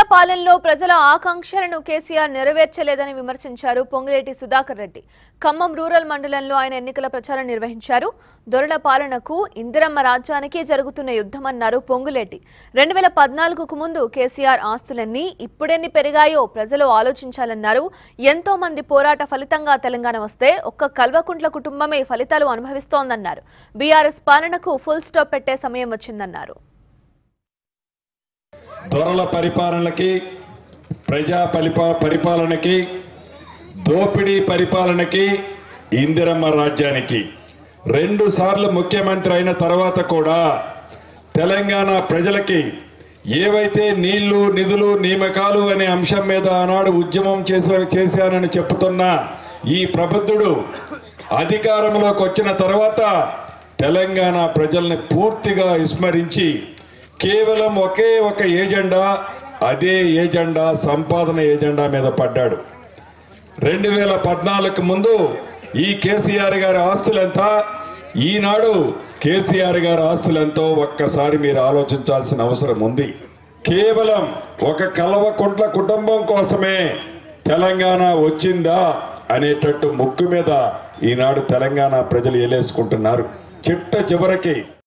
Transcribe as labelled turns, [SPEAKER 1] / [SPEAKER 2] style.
[SPEAKER 1] పాలనలో ప్రజల ఆకాంక్షలను కేసీఆర్ నెరవేర్చలేదని విమర్శించారు పొంగిరెడ్డి సుధాకర్ రెడ్డి ఖమ్మం రూరల్ మండలంలో ఆయన ఎన్నికల ప్రచారం నిర్వహించారు దొరల పాలనకు ఇందిరమ్మ రాజ్యానికి జరుగుతున్న యుద్ధమన్నారు పొంగులేటి రెండు వేల పద్నాలుగుకు ముందు కేసీఆర్ ఆస్తులన్నీ ఇప్పుడెన్ని పెరిగాయో ప్రజలు ఆలోచించాలన్నారు ఎంతో మంది పోరాట ఫలితంగా తెలంగాణ వస్తే ఒక్క కల్వకుంట్ల కుటుంబమే ఫలితాలు అనుభవిస్తోందన్నారు బీఆర్ఎస్ పాలనకు ఫుల్ స్టాప్ పెట్టే సమయం వచ్చిందన్నారు
[SPEAKER 2] దొరల పరిపాలనకి ప్రజా పరిపా పరిపాలనకి దోపిడీ పరిపాలనకి ఇందిరమ్మ రాజ్యానికి రెండు సార్లు ముఖ్యమంత్రి అయిన తర్వాత కూడా తెలంగాణ ప్రజలకి ఏవైతే నీళ్లు నిధులు నియామకాలు అనే అంశం మీద ఆనాడు ఉద్యమం చేసే చేశానని చెప్తున్న ఈ ప్రబుద్ధుడు అధికారంలోకి వచ్చిన తర్వాత తెలంగాణ ప్రజల్ని పూర్తిగా విస్మరించి కేవలం ఒకే ఒక ఏజెండా అదే ఏజెండా సంపాదన ఏజెండా మీద పడ్డాడు రెండు వేల పద్నాలుగు ముందు ఈ కేసీఆర్ గారి ఆస్తులెంత ఈనాడు కేసీఆర్ గారి ఆస్తులెంతో ఒక్కసారి మీరు ఆలోచించాల్సిన అవసరం ఉంది కేవలం ఒక కలవకుంట్ల కుటుంబం కోసమే తెలంగాణ వచ్చిందా అనేటట్టు ముక్కు మీద ఈనాడు తెలంగాణ ప్రజలు ఏలేసుకుంటున్నారు చిట్ట చివరికి